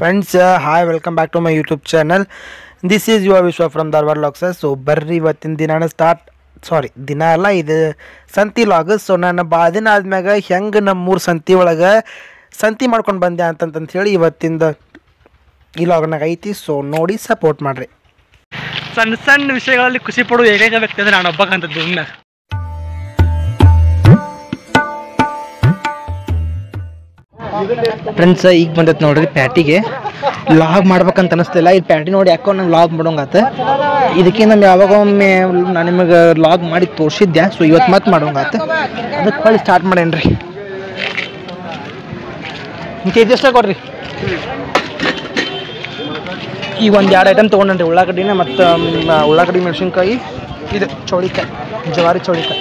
Friends hi welcome back to my YouTube channel this is Yuva Vishwa from Dharwad ಲಾಗ್ಸಸ್ so ಬರ್ರಿ ಇವತ್ತಿನ ದಿನಾನ start ಸಾರಿ ದಿನ ಅಲ್ಲ ಇದು ಸಂತಿ ಲಾಗ್ ಸೊ ನಾನು ಭಾಳ ದಿನ ಆದ್ಮ್ಯಾಗ ಹೆಂಗೆ ನಮ್ಮೂರು ಸಂತಿ ಒಳಗೆ ಸಂತಿ ಮಾಡ್ಕೊಂಡು ಬಂದೆ ಅಂತಂತ ಹೇಳಿ ಇವತ್ತಿಂದ ಈ ಲಾಗ್ನಾಗ ಐತಿ ಸೊ ನೋಡಿ ಸಪೋರ್ಟ್ ಮಾಡಿರಿ ಸಣ್ಣ ಸಣ್ಣ ವಿಷಯಗಳಲ್ಲಿ ಖುಷಿ ಪಡುವ ಏಕೈಕ ವ್ಯಕ್ತಿ ಅಂದ್ರೆ ನಾನು ಒಬ್ಬ ಅಂತ ದುಮ್ನ ಫ್ರೆಂಡ್ಸ್ ಈಗ ಬಂದೈತೆ ನೋಡ್ರಿ ಪ್ಯಾಟಿಗೆ ಲಾಗ್ ಮಾಡ್ಬೇಕಂತ ಅನಿಸ್ತಿಲ್ಲ ಈ ಪ್ಯಾಟಿ ನೋಡಿ ಯಾಕೋ ನಂಗೆ ಲಾಗ್ ಮಾಡೋಂಗಾತ ಇದಕ್ಕೆ ನಮ್ಗೆ ಯಾವಾಗ ಒಮ್ಮೆ ನಾನು ನಿಮಗೆ ಲಾಗ್ ಮಾಡಿ ತೋರಿಸಿದ್ದೆ ಸೊ ಇವತ್ತು ಮತ್ತೆ ಮಾಡೋಂಗಾತ ಅದಕ್ಕೆ ಹೊಳ್ಳಿ ಸ್ಟಾರ್ಟ್ ಮಾಡೇನ್ರಿ ಕೆ ಜಿ ಅಷ್ಟೇ ಕೊಡ್ರಿ ಈಗ ಒಂದು ಎರಡು ಐಟಮ್ ತೊಗೊಂಡ್ರಿ ಉಳ್ಳಾಗಡ್ಡಿನ ಮತ್ತು ಉಳ್ಳಾಗಡ್ಡಿ ಮೆಣಸಿನ್ಕಾಯಿ ಇದು ಚೌಳಿಕಾಯಿ ಜವಾರಿ ಚೌಳಿಕಾಯಿ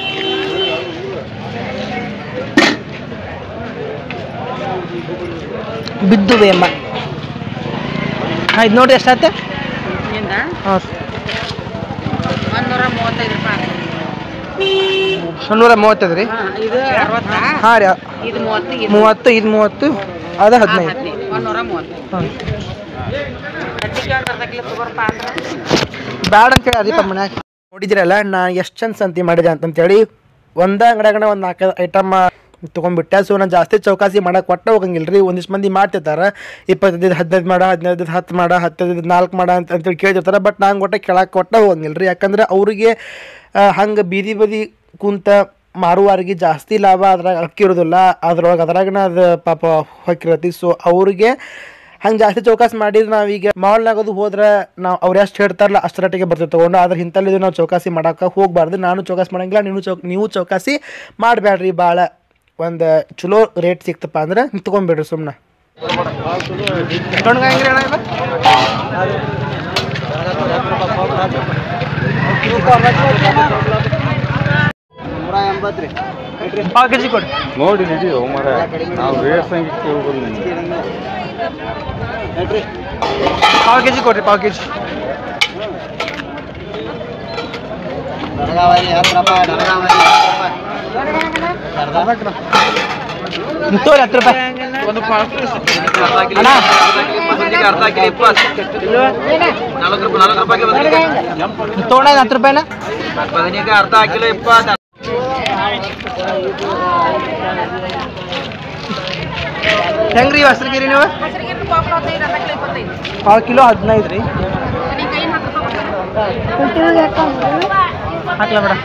ಬಿದ್ದು ಬೇಮ್ಮ ಹಾಂ ಇದು ನೋಡಿ ಎಷ್ಟಾಯ್ತು ಇಂದ ಹಾಂ ಒಂದೂರ ಮೂವತ್ತೈದು ರೂಪಾಯಿ ಮುನ್ನೂರ ಮೂವತ್ತೈದು ರೀ ಹಾಂ ಇದು ಅರವತ್ತ ಹಾಂ ರೀ ಇದು ಮೂವತ್ತು ಇದು ಮೂವತ್ತು ಇದು ಮೂವತ್ತು ಅದು ಹದಿನೈದು ಹದಿನೈದು ಒಂದೂರ ಮೂವತ್ತು ಹಾಂ ಅಡ್ಡಿಗೆ ಒಂದು ಅರ್ಧ ಕಿಲೋ ತಗೋರಪ್ಪ ಅಂದ್ರೆ ಬ್ಯಾಡ ಅಂತೇಳಿ ಅದೀಪ ಮನ್ಯಾಗ ನೋಡಿದ್ರಲ್ಲ ನಾ ಎಷ್ಟು ಚಂದ ಸಂತಿ ಮಾಡಿದೆ ಅಂತಂತೇಳಿ ಒಂದ ಅಂಗಡಿಯಾಗಣ ಒಂದು ನಾಲ್ಕೈದು ಐಟಮ್ ತೊಗೊಂಡ್ಬಿಟ್ಟೆ ಸೊ ನಾನು ಜಾಸ್ತಿ ಚೌಕಾಸಿ ಮಾಡಕ್ಕೆ ಒಟ್ಟ ಹೋಗಂಗಿಲ್ಲ ರೀ ಒಂದಿಷ್ಟು ಮಂದಿ ಮಾಡ್ತಿರ್ತಾರೆ ಇಪ್ಪತ್ತೈದು ಹದಿನೈದು ಮಾಡ ಹದಿನೈದು ಹತ್ತು ಮಾಡ ಹತ್ತೈದು ನಾಲ್ಕು ಮಾಡ ಅಂತ ಅಂತೇಳಿ ಕೇಳ್ತಿರ್ತಾರೆ ಬಟ್ ನಂಗೆ ಒಟ್ಟ ಕೇಳಕ್ಕೆ ಒಟ್ಟ ಹೋಗಂಗಿಲ್ಲ ರೀ ಯಾಕಂದ್ರೆ ಅವರಿಗೆ ಹಂಗೆ ಬೀದಿ ಬದಿ ಕುಂತ ಮಾರುವಾರಿಗೆ ಜಾಸ್ತಿ ಲಾಭ ಅದ್ರಾಗ ಅಕ್ಕಿರೋದಿಲ್ಲ ಅದ್ರೊಳಗೆ ಅದ್ರಾಗನ ಅದು ಪಾಪ ಹೊಕ್ಕಿರತಿ ಸೊ ಅವ್ರಿಗೆ ಹಂಗೆ ಜಾಸ್ತಿ ಚೌಕಾಸ್ ಮಾಡಿದ್ರೆ ನಾವೀಗ ಮಾಲ್ನಾಗದು ಹೋದ್ರೆ ನಾವು ಅವ್ರು ಎಷ್ಟು ಹೇಳ್ತಾರಲ್ಲ ಅಷ್ಟರಟ್ಟಿಗೆ ಬರ್ತೇವೆ ತೊಗೊಂಡು ಆದ್ರೆ ಇಂಥಲ್ಲಿದ್ದು ನಾವು ಚೌಕಾಸಿ ಮಾಡೋಕೆ ಹೋಗಬಾರ್ದು ನಾನು ಚೌಕಾಸಿ ಮಾಡಂಗಿಲ್ಲ ನೀವು ಚೌಕ್ ನೀವು ಚೌಕಾಸಿ ಮಾಡಬೇಡ್ರಿ ಭಾಳ ಒಂದು ಚಲೋ ರೇಟ್ ಸಿಕ್ತಪ್ಪ ಅಂದ್ರೆ ತೊಗೊಂಬಿಡ್ರಿ ಸುಮ್ಮನೆ ಪಾವ್ ಕೆ ಜಿ ಕೊಡಿ ನೋಡಿ ನಡಿ ಮರ ನಾವು ರೇಟ್ ಸಂಖ್ಯೆ ಕೇಳ್ಬೋದು ಪಾವ್ ಕೆ ಜಿ ಕೊಡ್ರಿ ಪಾವ್ ಕೆ ಜಿ ತೋರಿ ಹತ್ತು ರೂಪಾಯಿ ಅಣ್ಣ ತೊಗೊಂಡ ಹತ್ತು ರೂಪಾಯಿನ ಹೆಂಗ್ರಿ ಇವು ಹಸ್ರಗಿರಿ ನೀವು ಹಸಿರಿಗೆ ಪಾಪಡ ಹದಿನೈದು ಅರ್ಧ ಕಿಲೋ ಇಪ್ಪತ್ತೈದು ಪಾವು ಕಿಲೋ ಹದಿನೈದು ರೀ ಕೈ ಕೈ ಹತ್ತು ರೂಪಾಯಿ ಹಾಕ್ಲಾ ಬೇಡ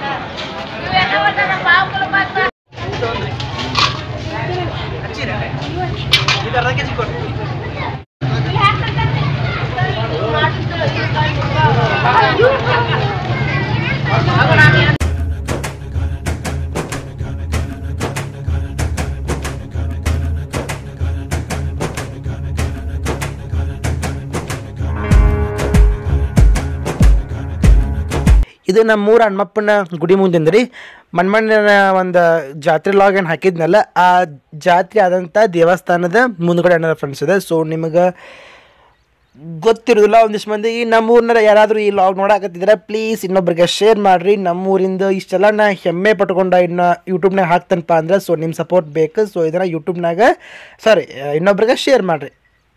ಇದು ನಮ್ಮೂರ ಹನುಮಪ್ಪನ ಗುಡಿ ಮುಂದಿಂದ ರೀ ಮಣ್ಮಣ್ಣಿನ ಒಂದು ಜಾತ್ರೆ ಲಾಗ್ ಏನು ಹಾಕಿದ್ನಲ್ಲ ಆ ಜಾತ್ರೆ ಆದಂಥ ದೇವಸ್ಥಾನದ ಮುಂದ್ಗಡೆ ಏನಾರ ಫ್ರೆಂಡ್ಸ್ ಇದೆ ಸೊ ನಿಮಗೆ ಗೊತ್ತಿರೋದಿಲ್ಲ ಒಂದಿಷ್ಟು ಮಂದಿ ನಮ್ಮೂರ್ನಾರ ಯಾರಾದರೂ ಈ ಲಾಗ್ ನೋಡಾಕತ್ತಿದ್ರೆ ಪ್ಲೀಸ್ ಇನ್ನೊಬ್ರಿಗೆ ಶೇರ್ ಮಾಡಿರಿ ನಮ್ಮೂರಿಂದ ಇಷ್ಟೆಲ್ಲ ನಾ ಹೆಮ್ಮೆ ಪಟ್ಕೊಂಡು ಇನ್ನು ಯೂಟ್ಯೂಬ್ನಾಗ ಹಾಕ್ತನಪ್ಪ ಅಂದ್ರೆ ಸೊ ನಿಮ್ಮ ಸಪೋರ್ಟ್ ಬೇಕು ಸೊ ಇದನ್ನು ಯೂಟ್ಯೂಬ್ನಾಗ ಸಾರಿ ಇನ್ನೊಬ್ರಿಗೆ ಶೇರ್ ಮಾಡಿರಿ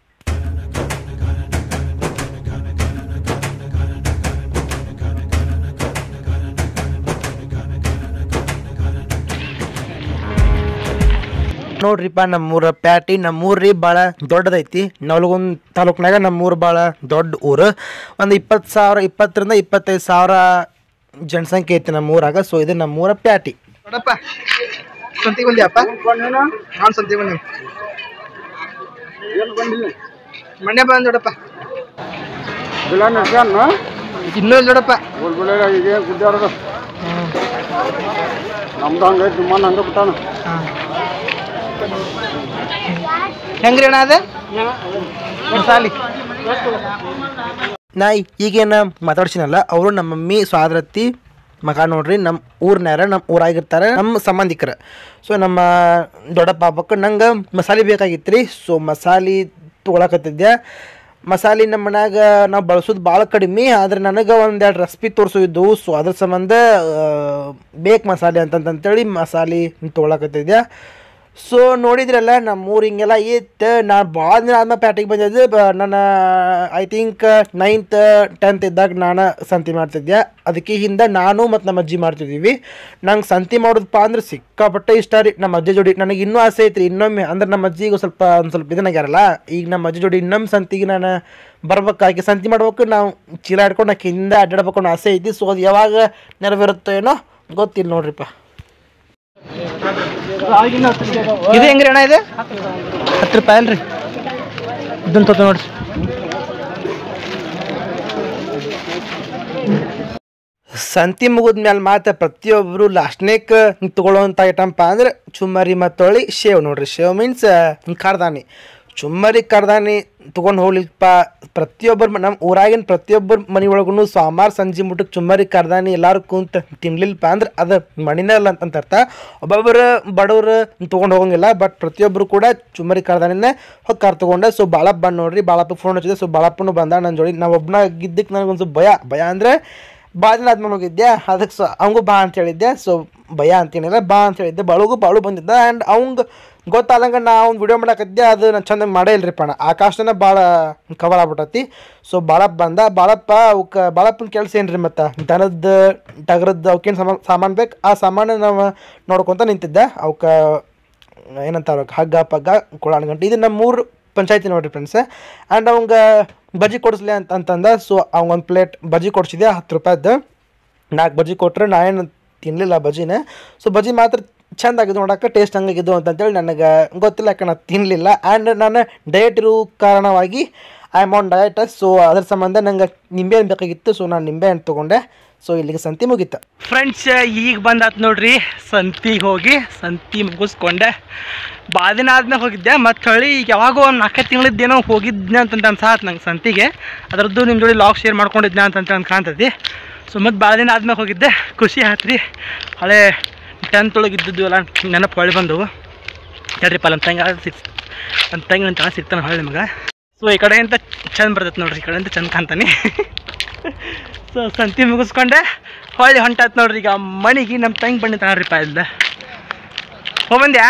ನೋಡ್ರಿಪ್ಪ ನಮ್ಮೂರ ಪ್ಯಾಟಿ ನಮ್ಮೂರ್ರಿ ಭಾಳ ದೊಡ್ಡದೈತಿ ನವಲಗುಂದ್ ತಾಲೂಕ್ನಾಗ ನಮ್ಮೂರು ಭಾಳ ದೊಡ್ಡ ಊರು ಒಂದು ಇಪ್ಪತ್ತು ಸಾವಿರ ಇಪ್ಪತ್ತರಿಂದ ಇಪ್ಪತ್ತೈದು ಸಾವಿರ ಜನಸಂಖ್ಯೆ ಐತಿ ನಮ್ಮೂರಾಗ ಸೊ ಇದು ನಮ್ಮೂರ ಪ್ಯಾಟಿ ನೋಡಪ್ಪ ಸಂತಿಗೆ ಬಂದ್ಯಪ್ಪ ನಾನು ಸಂತಿಗೆ ಬಂದಿ ಮಂಡ್ಯ ಬಂದ್ ನೋಡಪ್ಪ ಇನ್ನೂ ಇಲ್ಲ ನೋಡಪ್ಪ ಈಗ ಗುಡ್ಡಾಡೋದು ನಮ್ದು ಹಂಗೈತಿ ನಿಮ್ಮನ್ನ ಹಂಗ ಬಿಟ್ಟಾನ ಹೆಂಗ್ರಿ ಅಣ್ಣ ಅದ ಮಸಾಲಿ ನಾ ಈಗೇನು ಮಾತಾಡ್ಸಿನಲ್ಲ ಅವರು ನಮ್ಮ ಮಮ್ಮಿ ಸ್ವಾದ್ರತಿ ಮಗ ನೋಡ್ರಿ ನಮ್ಮ ಊರ್ನ್ಯಾರ ನಮ್ಮ ಊರಾಗಿರ್ತಾರೆ ನಮ್ಮ ಸಂಬಂಧಿಕರು ಸೊ ನಮ್ಮ ದೊಡ್ಡಪ್ಪ ಹಬ್ಬಕ್ಕೆ ನಂಗೆ ಮಸಾಲೆ ಬೇಕಾಗಿತ್ತು ರೀ ಸೊ ಮಸಾಲೆ ತೊಗೊಳಕತ್ತಿದ್ದೆ ಮಸಾಲೆ ನಮ್ಮ ಮನ್ಯಾಗ ನಾವು ಬಳಸೋದು ಭಾಳ ಕಡಿಮೆ ಆದ್ರೆ ನನಗೆ ಒಂದೆರಡು ರೆಸಿಪಿ ತೋರಿಸಿದ್ವು ಸೊ ಅದ್ರ ಸಂಬಂಧ ಬೇಕು ಮಸಾಲೆ ಅಂತಂತೇಳಿ ಮಸಾಲೆ ತೊಗೊಳಕತ್ತಿದ್ದೆ ಸೊ ನೋಡಿದ್ರಲ್ಲ ನಮ್ಮ ಊರು ಹಿಂಗೆಲ್ಲ ಇತ್ತು ನಾನು ಭಾಳ ದಿನ ಆದ್ಮೇಲೆ ಪ್ಯಾಟಿಗೆ ಬಂದಿದ್ದೆ ಬ ನನ್ನ ಐ ಥಿಂಕ್ ನೈನ್ತ್ ಟೆಂತ್ ಇದ್ದಾಗ ನಾನು ಸಂತಿ ಮಾಡ್ತಿದ್ದೆ ಅದಕ್ಕೆ ಹಿಂದೆ ನಾನು ಮತ್ತು ನಮ್ಮ ಅಜ್ಜಿ ಮಾಡ್ತಿದ್ದೀವಿ ನಂಗೆ ಸಂತಿ ಮಾಡೋದಪ್ಪ ಅಂದ್ರೆ ಸಿಕ್ಕಾಪಟ್ಟೆ ಇಷ್ಟ ರೀ ನಮ್ಮ ಅಜ್ಜಿ ಜೋಡಿ ನನಗೆ ಇನ್ನೂ ಆಸೆ ಐತ್ರಿ ಇನ್ನೊಮ್ಮೆ ಅಂದ್ರೆ ನಮ್ಮ ಅಜ್ಜಿಗೂ ಸ್ವಲ್ಪ ಒಂದು ಸ್ವಲ್ಪ ಇದನ್ನಾಗ್ಯಾರಲ್ಲ ಈಗ ನಮ್ಮ ಅಜ್ಜಿ ಜೋಡಿ ಇನ್ನೊಮ್ಮೆ ಸಂತಿಗೆ ನಾನು ಬರ್ಬೇಕಾಗಿ ಸಂತಿ ಮಾಡ್ಬೇಕು ನಾವು ಚೀಲ ಹಿಡ್ಕೊಂಡು ಆಕೆ ಹಿಂದೆ ಅಡ್ಡಾಡ್ಬೇಕು ಅನ್ನೋ ಆಸೆ ಐತಿ ಸೊ ಅದು ಯಾವಾಗ ನೆರವೇರುತ್ತೋ ಏನೋ ಗೊತ್ತಿಲ್ಲ ನೋಡ್ರಿಪ್ಪ ಇದು ಹೆಂಗ್ರಿ ಅಣ್ಣ ಇದೆ ಹತ್ತು ರೂಪಾಯಿ ಅಲ್ರಿ ಇದನ್ನ ತೊಗೊಂಡು ನೋಡ್ರಿ ಸಂತಿ ಮುಗಿದ್ಮೇಲೆ ಮಾತ್ರ ಪ್ರತಿಯೊಬ್ಬರು ಲಾಸ್ಟ್ನೇಕ್ ತಗೊಳ್ಳೋವಂಥ ಐಟಮ್ಪ ಅಂದ್ರೆ ಚುಮ್ಮರಿ ಮತ್ತೊಳ್ಳಿ ಶೇವ್ ನೋಡ್ರಿ ಶೇವ್ ಮೀನ್ಸ್ ಕಾರ್ದಾನಿ ಚುಮ್ಮರಿ ಕಾರ್ದಾನಿ ತೊಗೊಂಡು ಹೋಗ್ಲಿಪ್ಪ ಪ್ರತಿಯೊಬ್ಬರು ನಮ್ಮ ಊರಾಗಿನ ಪ್ರತಿಯೊಬ್ಬರ ಮನೆ ಒಳಗೂ ಸೋಮವಾರ ಸಂಜೆ ಮುಟ್ಟಕ್ಕೆ ಚುಮ್ಮರಿ ಕಾರ್ದಾನಿ ಎಲ್ಲರೂ ಕುಂತ ತಿನ್ಲಿಲ್ಪ ಅಂದ್ರೆ ಅದು ಮಣಿನೇ ಅಲ್ಲ ಅಂತ ಅರ್ಥ ಒಬ್ಬೊಬ್ಬರು ಬಡವರು ತೊಗೊಂಡು ಹೋಗಂಗಿಲ್ಲ ಬಟ್ ಪ್ರತಿಯೊಬ್ಬರು ಕೂಡ ಚುಮ್ಮರಿ ಕಾರ್ದಾನಿನೇ ಹೋಗಿ ಕಾರ್ ತೊಗೊಂಡೆ ಸೊ ಬಾಳಪ್ಪ ಬಂದು ನೋಡ್ರಿ ಬಾಳಪ್ಪ ಫೋನ್ ಹಚ್ಚಿದೆ ಸೊ ಬಾಳಪ್ಪನು ಬಂದ ನನ್ನ ಜೋಡಿ ನಾವು ಒಬ್ಬನ ಗಿದ್ದಕ್ಕೆ ನನಗೊಂದು ಸ್ವಲ್ಪ ಭಯ ಭಯ ಅಂದರೆ ಭಾಳ ದಿನ ಆದ್ಮೇಲೆ ಹೋಗಿದ್ದೆ ಅದಕ್ಕೆ ಸೊ ಅವಂಗೂ ಬಾ ಅಂತ ಹೇಳಿದ್ದೆ ಸೊ ಭಯ ಅಂತೇನಿಲ್ಲ ಬಾ ಅಂತ ಹೇಳಿದ್ದೆ ಬಾಳುಗೂ ಬಾಳು ಬಂದಿದ್ದ ಆ್ಯಂಡ್ ಅವಂಗೆ ಗೊತ್ತಾಗಂಗ ನಾ ಅವ್ನು ವಿಡಿಯೋ ಮಾಡಕದ್ದೆ ಅದು ನಾನು ಚಂದ ಮಾಡೇ ಇಲ್ರಿ ಪಣ ಆಕಾಶನ ಭಾಳ ಕವರ್ ಆಗ್ಬಿಟ್ಟತಿ ಸೊ ಬಾಳಪ್ಪ ಬಂದ ಬಾಳಪ್ಪ ಅವಕ್ಕೆ ಬಾಳಪ್ಪನ ಕೆಲಸ ಏನು ರೀ ಮತ್ತು ದನದ ಟಗರದ್ದು ಅವಕ್ಕೇನು ಸಾಮಾನು ಸಾಮಾನು ಬೇಕು ಆ ಸಾಮಾನು ನಾವು ನೋಡ್ಕೊತ ನಿಂತಿದ್ದೆ ಅವಕ್ಕೆ ಏನಂತ ಅವ್ರಿಗೆ ಹಗ್ಗ ಪಗ್ಗ ಕೊಳಾಣ ಗಂಟೆ ಇದು ನಮ್ಮ ಮೂರು ಪಂಚಾಯತಿ ನೋಡ್ರಿ ಫ್ರೆಂಡ್ಸ್ ಆ್ಯಂಡ್ ಅವಂಗೆ ಬಜ್ಜಿ ಕೊಡಿಸ್ಲಿ ಅಂತ ಅಂತಂದ ಸೊ ಒಂದು ಪ್ಲೇಟ್ ಬಜ್ಜಿ ಕೊಡಿಸಿದೆ ಹತ್ತು ರೂಪಾಯ್ದು ನಾಲ್ಕು ಬಜ್ಜಿ ಕೊಟ್ಟರೆ ನಾ ಏನು ತಿನ್ನಲಿಲ್ಲ ಬಜ್ಜಿನ ಸೊ ಬಜ್ಜಿ ಮಾತ್ರ ಚಂದ ಆಗಿದ್ದು ನೋಡೋಕೆ ಟೇಸ್ಟ್ ಹಂಗಾಗಿದ್ದು ಅಂತಂತೇಳಿ ನನಗೆ ಗೊತ್ತಿಲ್ಲ ಯಾಕೆ ನಾನು ತಿನ್ನಲಿಲ್ಲ ಆ್ಯಂಡ್ ನಾನು ಡಯಟ್ ಇರೋ ಕಾರಣವಾಗಿ I am on diet so ಅದ್ರ ಸಂಬಂಧ ನಂಗೆ ನಿಂಬೆಹಣ್ಣು ಬೇಕಾಗಿತ್ತು ಸೊ ನಾನು ನಿಂಬೆಹಣ್ಣು ತೊಗೊಂಡೆ ಸೊ ಇಲ್ಲಿಗೆ ಸಂತಿ ಮುಗೀತು ಫ್ರೆಂಡ್ಸ್ ಈಗ ಬಂದಾತ್ ನೋಡ್ರಿ ಸಂತಿಗೆ ಹೋಗಿ ಸಂತಿ ಮುಗಿಸ್ಕೊಂಡೆ ಭಾಳ ದಿನ ಆದ್ಮೇಲೆ ಹೋಗಿದ್ದೆ ಮತ್ತು ಹೊಳ್ಳಿ ಈಗ ಯಾವಾಗೋ ಒಂದು ನಾಲ್ಕೈದು ತಿಂಗಳಿದ್ದೇನೋ ಹೋಗಿದ್ದೆ ಅಂತಂತ ಅನ್ಸಾತ್ ನಂಗೆ ಸಂತಿಗೆ ಅದರದ್ದು ನಿಮ್ಮ ಜೋಡಿ ಲಾಗ್ ಶೇರ್ ಮಾಡ್ಕೊಂಡಿದ್ದೆ ಅಂತಂತ ಅನ್ಕಾಂತೈತಿ ಸೊ ಮತ್ತು ಭಾಳ ದಿನ ಆದ್ಮೇಲೆ ಹೋಗಿದ್ದೆ ಖುಷಿ ಆಯ್ತು ರೀ ಹಳೆ ಟೆಂತ್ ಒಳಗೆ ಇದ್ದದ್ದು ಎಲ್ಲ ನೆನಪು ಹೊಳ್ಳಿ ಬಂದವು ಹೇಳ್ರಿಪ್ಪ ನಮ್ಮ ತಂಗ ಸಿಕ್ಸ್ ನನ್ನ ತಂಗಿ ನನ್ನ ತಳ ಸಿಗ್ತಾನೆ ಹೊಳ್ಳಿ ನಿಮಗೆ ಸೊ ಈ ಕಡೆಯಿಂದ ಚಂದ ಬರ್ತೈತೆ ನೋಡ್ರಿ ಈ ಕಡೆಯಿಂದ ಚಂದ ಕಾಣ್ತಾನೆ ಸೊ ಸಂತಿ ಮುಗಿಸ್ಕೊಂಡೆ ಹೊಳ್ಳಿ ಹೊಂಟಾತ್ ನೋಡ್ರಿ ಈಗ ಮಣಿಗೆ ನಮ್ಮ ತಂಗಿ ಬಣ್ಣಿ ತಗೊಳ್ರಿಪ್ಪ ಇಲ್ದ ಹೋಗ್ಬಂದ್ಯಾ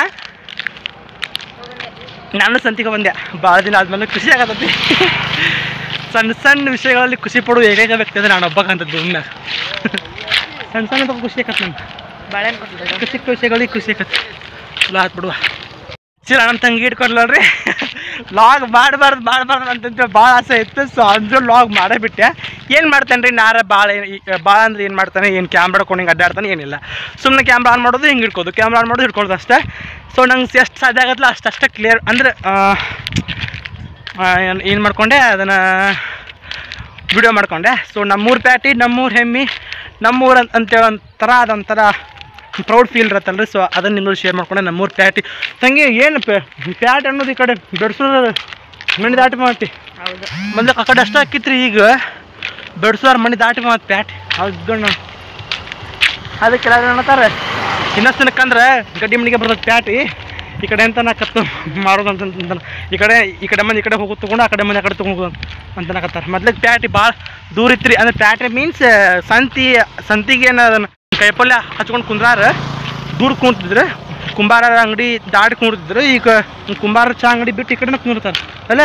ನಾನು ಸಂತಿಗೆ ಬಂದೆ ಭಾಳ ದಿನ ಆದ್ಮೇಲೆ ಖುಷಿ ಆಗತ್ತೈತಿ ಸಣ್ಣ ಸಣ್ಣ ವಿಷಯಗಳಲ್ಲಿ ಖುಷಿ ಪಡುವ ಏಕೈಕ ವ್ಯಕ್ತಿ ಅಂದ್ರೆ ನಾನು ಒಬ್ಬಕ್ಕಂತದ್ದು ಉಮ್ಮ್ಯಾಗ ಸಣ್ಣ ಸಣ್ಣ ಖುಷಿ ಆಗತ್ತೆ ನಂಗೆ ಬಾಳೆಹಣ್ಣು ಕೊಟ್ಟಿದ್ದೆ ಚಿಕ್ಕ ಚಿಕ್ಕ ವಿಷಯಗಳಿಗೆ ಖುಷಿ ಆಗತ್ತೆ ಚಲೋ ಆತ್ ಬಿಡುವ ಸೀರಾ ನಮ್ಮ ತಂಗಿ ಇಟ್ಕೊಡ್ಲಲ್ರಿ ಲಾಗ್ ಮಾಡಬಾರ್ದು ಮಾಡಬಾರ್ದು ಅಂತಂತ ಭಾಳ ಆಸೆ ಇತ್ತು ಸೊ ಅಂದ್ರೂ ಲಾಗ್ ಮಾಡೇ ಬಿಟ್ಟೆ ಏನು ಮಾಡ್ತಾನೆ ರೀ ನಾರ ಭಾಳ ಭಾಳ ಅಂದ್ರೆ ಏನು ಮಾಡ್ತಾನೆ ಏನು ಕ್ಯಾಮ್ರಾ ಹಿಡ್ಕೊಂಡು ಹಿಂಗೆ ಅಡ್ಡಾಡ್ತಾನೆ ಏನಿಲ್ಲ ಸುಮ್ಮನೆ ಕ್ಯಾಮ್ರಾ ಆನ್ ಮಾಡೋದು ಹಿಂಗೆ ಹಿಡ್ಕೋದು ಕ್ಯಾಮ್ರಾ ಆನ್ ಮಾಡೋದು ಹಿಡ್ಕೊಳ್ಳೋದು ಅಷ್ಟೇ ಸೊ ನಂಗೆ ಎಷ್ಟು ಸಾಧ್ಯ ಆಗತ್ತಲ್ಲ ಅಷ್ಟು ಅಷ್ಟೇ ಕ್ಲಿಯರ್ ಅಂದ್ರೆ ಏನು ಮಾಡ್ಕೊಂಡೆ ಅದನ್ನು ವಿಡಿಯೋ ಮಾಡ್ಕೊಂಡೆ ಸೊ ನಮ್ಮೂರು ಪ್ಯಾಟಿ ನಮ್ಮೂರು ಹೆಮ್ಮಿ ನಮ್ಮೂರು ಅಂತ ಅಂತೇಳಿ ಒಂಥರ ಅದೊಂಥರ ಪ್ರೌಡ್ ಫೀಲ್ ಇರತ್ತಲ್ರಿ ಸೊ ಅದನ್ನು ನಿಮ್ಮಲ್ಲಿ ಶೇರ್ ಮಾಡ್ಕೊಂಡೆ ನಮ್ಮೂರು ಪ್ಯಾಟಿ ತಂಗಿ ಏನು ಪ್ಯಾಟ್ ಅನ್ನೋದು ಈ ಕಡೆ ಬೆಡ್ಸೋದು ಮಣಿ ದಾಟಿ ಮಾಡ್ತಿ ಹೌದು ಮೊದ್ಲು ಆ ಕಡೆ ಅಷ್ಟೇ ಹಾಕಿತ್ರಿ ಈಗ ಬೆಡ್ಸೋರ್ ಮಣಿ ದಾಟಿ ಮಾತು ಪ್ಯಾಟ್ ಹೌದು ಅದಕ್ಕೆ ಏನಂತಾರೆ ಇನ್ನಷ್ಟು ತಿನ್ನಕಂದ್ರೆ ಗಡ್ಡಿ ಮಣಿಗೆ ಬರ್ತದೆ ಪ್ಯಾಟಿ ಈ ಕಡೆ ಅಂತ ನಾ ಕತ್ತು ಮಾಡೋದು ಅಂತ ಈ ಕಡೆ ಈ ಕಡೆ ಮಂದಿ ಈ ಕಡೆ ಹೋಗೋದು ತೊಗೊಂಡು ಆ ಕಡೆ ಮಂದಿ ಆ ಕಡೆ ತೊಗೊಂಡು ಅಂತ ನಕತ್ತಾರೆ ಮೊದ್ಲಿಗೆ ಪ್ಯಾಟಿ ಭಾಳ ದೂರ ಇತ್ರಿ ಅಂದ್ರೆ ಪ್ಯಾಟಿ ಮೀನ್ಸ್ ಸಂತಿ ಸಂತಿಗೆ ಏನು ಅದನ್ನು ಕೈಪಲ್ಯ ಹಚ್ಕೊಂಡು ಕುಂದ್ರಾರ ದೂರ ಕುಂತಿದ್ರೆ ಕುಂಬಾರ ಅಂಗಡಿ ದಾಡಿ ಕುಂಡ್ತಿದ್ರು ಈಗ ಕುಂಬಾರ ಚಾ ಅಂಗಡಿ ಬಿಟ್ಟು ಈ ಕಡೆನ ಕುಂದಿರ್ತಾರೆ ಅಲ್ಲ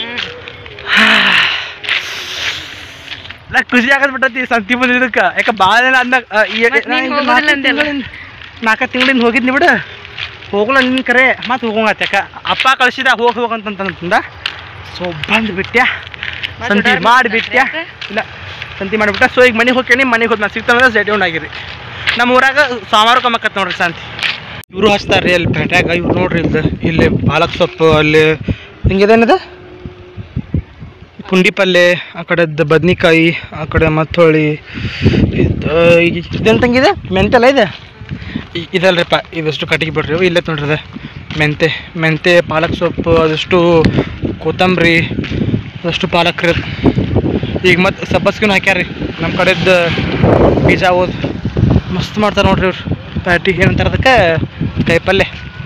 ನಾ ಖುಷಿ ಆಗದ್ ಬಿಟ್ಟತಿ ಸಂತಿ ಬಂದಿದ್ದಕ್ಕೆ ಯಾಕೆ ಭಾಳ ದಿನ ಆದ್ಮ್ಯಾಗ ಆ, ಈ- ಮತ್ತ್ ನಾ ನೀನ್ ಈಗ ಹೋಗೋದಿಲ್ಲ ನಾಲ್ಕು ಅಂದ್ಯಲ್ಲ? ತಿಂಗಳಿಂದ ನಾಲ್ಕು ತಿಂಗಳಿಂದ ಹೋಗಿದ್ನಿ ಬಿಡು ಹೋಗಲ್ಲ ನಿನ್ನ ಕರೆ ಮತ್ತೆ ಹೋಗೋಂಗತ್ತೆ ಯಾಕ ಅಪ್ಪ ಕಳ್ಸಿದ ಹೋಗಿ ಹೋಗಂತಂತಂದ ಸೊ ಬಂದು ಬಿಟ್ಟ್ಯಾ ಮತ್ತ್ ಸಂತಿ ಓಡಾಡ್ಲಿಕ್ಕೆ ಮಾಡಿಬಿಟ್ಟ್ಯಾ ಯಾಕೆ? ಇಲ್ಲ ಸಂತಿ ಮಾಡಿಬಿಟ್ಟ ಸೊ ಈಗ ಮನೆಗೆ ಹೋಗ್ತೀನಿ ಮನೆಗೆ ಹೋದ್ಮೇಲೆ ಸಿಗ್ತಾನೆ ಸೆಟ್ ಡೌನ್ ಆಗಿರಿ ನಮ್ಮ ಊರಾಗ ಸೋಮವಾರ ಕಮ್ಮಕ್ಕತ್ ನೋಡ್ರಿ ಶಾಂತಿ ಇವರು ಹಚ್ತಾರೆ ರೀ ಅಲ್ಲಿ ಪೇಟ್ಯಾಗ ಇವ್ರು ನೋಡ್ರಿ ಇಲ್ಲಿ ಇಲ್ಲಿ ಪಾಲಕ್ ಸೊಪ್ಪು ಅಲ್ಲಿ ಹಿಂಗೇದೇನದ ಪುಂಡಿ ಪಲ್ಯ ಆ ಕಡೆದ್ದು ಬದ್ನಿಕಾಯಿ ಆ ಕಡೆ ಮತ್ತೊಳ್ಳಿ ಇದು ಇದೆಂತಂಗಿದೆ ಮೆಂತೆಲ್ಲ ಇದೆ ಇ- ಇದಲ್ರಿಪ್ಪ ಇದಷ್ಟು ಕಟ್ಟಿಗೆ ಬಿಡ್ರಿ ಇವು ಇಲ್ಲೇ ನೋಡ್ರಿ ಅದ ಮೆಂತೆ ಮೆಂತೆ ಪಾಲಕ್ ಸೊಪ್ಪು ಅದಷ್ಟು ಕೊತ್ತಂಬರಿ ಅದಷ್ಟು ಪಾಲಕ್ ರೀ ಈಗ ಮತ್ತೆ ಸಬ್ಬಸ್ಗಿನೂ ಹಾಕ್ಯಾರ ರೀ ನಮ್ಮ ಕಡೆದ್ದು ಬೀಜ ಓದ್ ಮಸ್ತ್ ಮಾಡ್ತಾರೆ ನೋಡ್ರಿ ಇವ್ರು ಪ್ಯಾಟಿ ಏನಂತಾರೆ ಅದಕ್ಕೆ ಕಾಯಿಪಲ್ಯ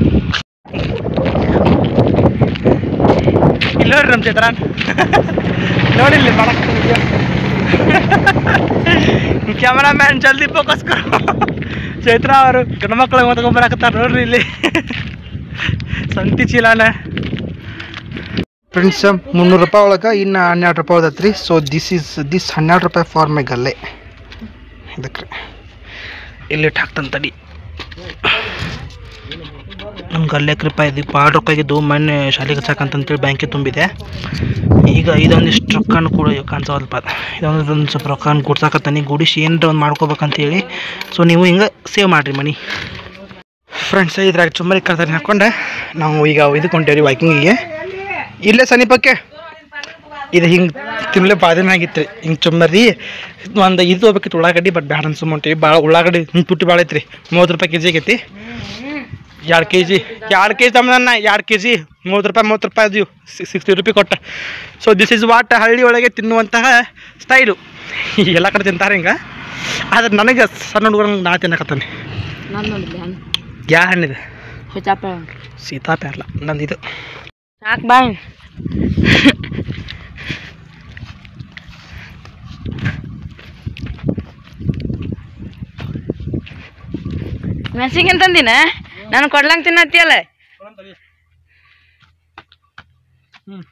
ಇಲ್ಲ ನೋಡ್ರಿ ನಮ್ಮ ಚೈತ್ರ ನೋಡಿಲ್ಲ ಮಾಡಕ್ ಕ್ಯಾಮರಾಮ್ಯಾನ್ ಜಲ್ದಿ ಫೋಕಸ್ ಕರು ಚೈತ್ರ ಅವರು ಗಂಡು ಮಕ್ಳಿಗೆ ಹೊತ್ಕೊಂಬರಾಕತ್ತಾರ ನೋಡ್ರಿ ಇಲ್ಲಿ ಸಂತಿ ಚೀಲಾನ ಫ್ರೆಂಡ್ಸ್ ಮುನ್ನೂರು ರೂಪಾಯಿ ಒಳಗೆ ಇನ್ನು ಹನ್ನೆರಡು ರೂಪಾಯಿ ಹೋದತ್ರಿ ಸೊ ದಿಸ್ ಈಸ್ ದಿಸ್ ಹನ್ನೆರಡು ರೂಪಾಯಿ ಫಾರ್ ಮೈ ಗಲ್ಲೆ ಇದಕ್ಕೆ ಇಲ್ಲಿಟ್ಟು ಹಾಕ್ತಾನೆ ತಡಿ ನಮ್ಮ ಗಲ್ಲೆಕ್ ರೂಪಾಯಿ ಇದು ಭಾಳ ರೊಕ್ಕ ಆಗಿದ್ದು ಮೊನ್ನೆ ಶಾಲೆಗೆ ಹಚ್ಚಾಕಂತಂತೇಳಿ ಬ್ಯಾಂಕಿಗೆ ತುಂಬಿದೆ ಈಗ ಇದೊಂದಿಷ್ಟು ರೊಕ್ಕನ ಕೂಡ ಕಾಣಿಸೋಲ್ಪ ಇದೊಂದು ಒಂದು ಸ್ವಲ್ಪ ರೊಕ್ಕನ ಗುಡ್ಸಾಕತ್ತಾನೆ ಗುಡಿಸಿ ಏನರ ಒಂದು ಮಾಡ್ಕೋಬೇಕಂತೇಳಿ ಸೊ ನೀವು ಹಿಂಗೆ ಸೇವ್ ಮಾಡಿರಿ ಮನಿ ಫ್ರೆಂಡ್ಸ್ ಇದ್ರಾಗ ಚುಮ್ಮರಿ ಕರ್ತಾನೆ ಹಾಕ್ಕೊಂಡೆ ನಾವು ಈಗ ಇದಕ್ಕೆ ಹೊಂಟೇವ್ರಿ ವಾಕಿಂಗಿಗೆ ಇಲ್ಲೇ ಸಮೀಪಕ್ಕೆ ಇದು ಹಿಂಗೆ ತಿನ್ಲೆ ಬಾದಿನ ಆಗಿತ್ತು ರೀ ಹಿಂಗೆ ಚುಮ್ಮರಿ ಒಂದು ಇದು ಹೋಗ್ಬೇಕಿತ್ತು ಉಳ್ಳಾಗಡ್ಡಿ ಬಟ್ ಬ್ಯಾಡ ಅನ್ಸುಮ್ ಹೊಂಟೀವಿ ಭಾಳ ಉಳ್ಳಾಗಡ್ಡಿ ಹಿಂಗೆ ತುಟ್ಟಿ ಭಾಳ ಐತ್ರಿ ಮೂವತ್ತು ರೂಪಾಯಿ ಕೆ ಜಿ ಆಗೈತಿ ಎರಡು ಕೆ ಜಿ ಎರಡು ಕೆ ಜಿ ತಮ್ಮದನ್ನ ಎರಡು ಕೆ ಜಿ ಮೂವತ್ತು ರೂಪಾಯಿ ಮೂವತ್ತು ರೂಪಾಯಿ ಅದು ಸಿಕ್ಸ್ಟಿ ರುಪಿ ಕೊಟ್ಟ ಸೊ ದಿಸ್ ಇಸ್ ವಾಟ್ ಹಳ್ಳಿ ಒಳಗೆ ತಿನ್ನುವಂತಹ ಸ್ಟೈಲು ಎಲ್ಲ ಕಡೆ ತಿಂತಾರೆ ಹಿಂಗೆ ಆದ್ರೆ ನನಗೆ ಸಣ್ಣ ಹುಡುಗರಂಗೆ ನಾ ತಿನ್ನಕತ್ತಾನೆ ನಾನು ನೋಡಿದ್ದೆ ಹಣ್ಣು ಯಾ ಹಣ್ಣಿದೆ ಹುಚ್ಚಾಪಳ ಸೀತಾಪ್ಯಾರ್ಲ ನಂದು ಇದು ಸಾಕು ಬಾಯ್ ಮೆಣಸಿಗೆ ತಂದಿನ ನಾನು ಕೊಡ್ಲಂಗ್ ತಿನ್ನತ್ತಿಯಲ್ಲ ಹ್ಞೂ